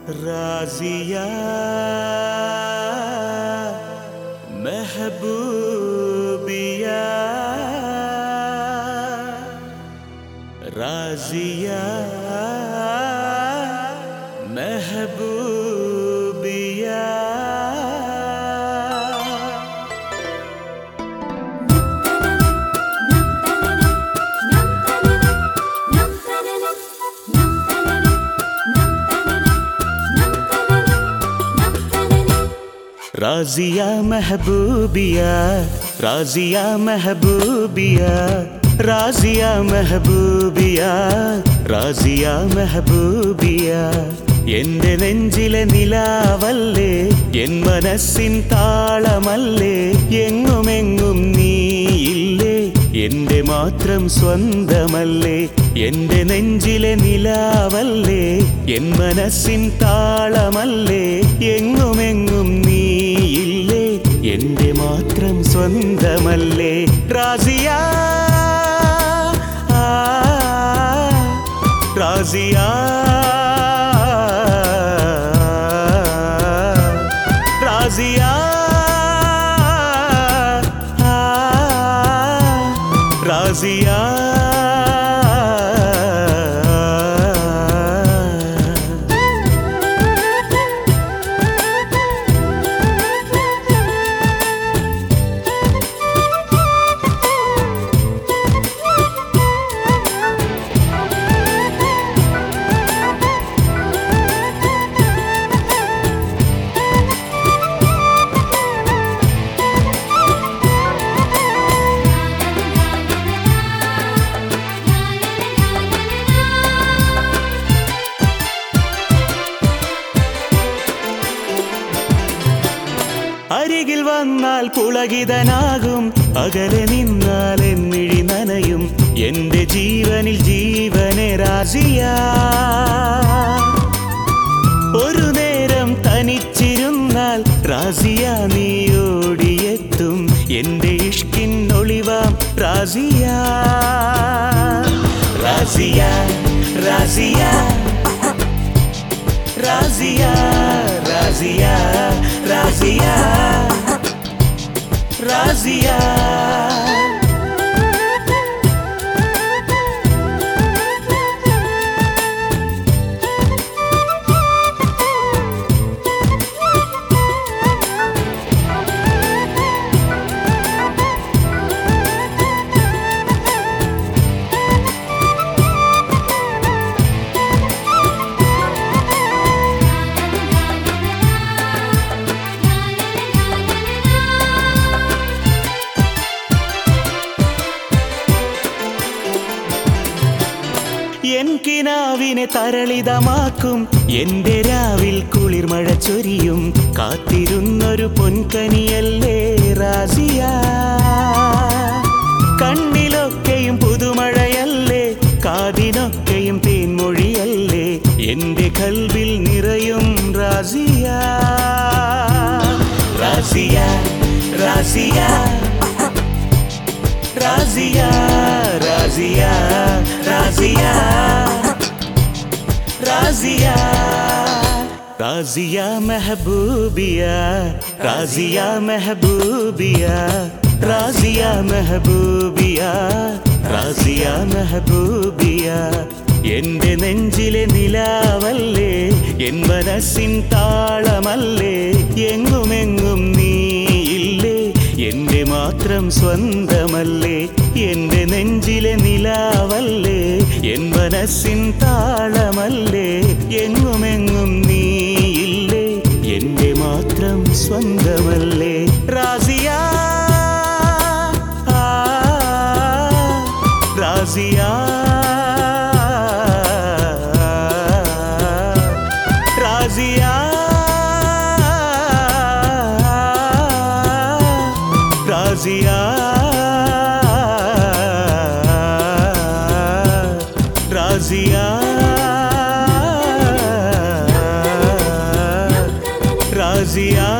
राजिया महबूबिया राजिया महबूबिया राजिया महबूबिया राजिया महबूबिया राजिया महബൂബിയ റാസിയ മെഹബൂബിയ എന്റെ നെഞ്ചിലെ നിലാവല്ലേ എൻ മനസ്സിൻ താളമല്ലേ എങ്ങുമെങ്ങും നീയില്ലേ എന്റെ മാത്രം സ്വന്തമല്ലേ എന്റെ നെഞ്ചിലെ നിലാവല്ലേ എൻ മനസ്സിൻ താളമല്ലേ എങ്ങുമെങ്ങും നീയില്ലേ എന്റെ മാത്രം സ്വന്തമല്ലേ റാസിയ ആ, റാസിയ റാസിയ ആ, റാസിയ അരികിൽ വന്നാൽ പുളകിതനാകും അകലെ നിന്നാൽ എന്നിഴി നനയും എന്റെ ജീവനിൽ ജീവനെ രാസിയ ഒരു നേരം തനിച്ചിരുന്നാൽ റാസിയ നീ ഓടിയെത്തും എന്റെ ഇഷ്കിൻ ഒളിവാം റാസിയ റാസിയ റാസിയ റാസിയ റാസിയ റാസിയ റാസിയ എൻ കിനാവിനെ തരളിതമാക്കും എന്റെ രാവിൽ കുളിർമഴ ചൊരിയും കാത്തിരുന്നൊരു പൊൻകനിയല്ലേ റാസിയ കണ്ണിലൊക്കെയും പുതുമഴയല്ലേ കാതിനൊക്കെയും തേൻമൊഴിയല്ലേ എന്റെ കൽവിൽ നിറയും റാസിയ റാസിയ റാസിയ റാസിയ റാസിയ റാസിയ റാസിയ റാസിയ മെഹബൂബിയ റാസിയ മെഹബൂബിയ റാസിയ മെഹബൂബിയ റാസിയ മെഹബൂബിയ എന്റെ നെഞ്ചിലെ നിലാവല്ലേ എൻ മനസ്സിൻ താളമല്ലേ എങ്ങുമെങ്ങും നീയില്ലേ എന്റെ മാത്രം സ്വന്തമല്ലേ എന്റെ നെഞ്ചിലെ നിലാവല്ലേ എൻ മനസ്സിൻ താളമല്ലേ എങ്ങുമെങ്ങും നീയില്ലേ എന്റെ മാത്രം സ്വന്തമല്ലേ റാസിയ ആ, റാസിയ റാസിയ റാസിയ റാസിയ റാസിയ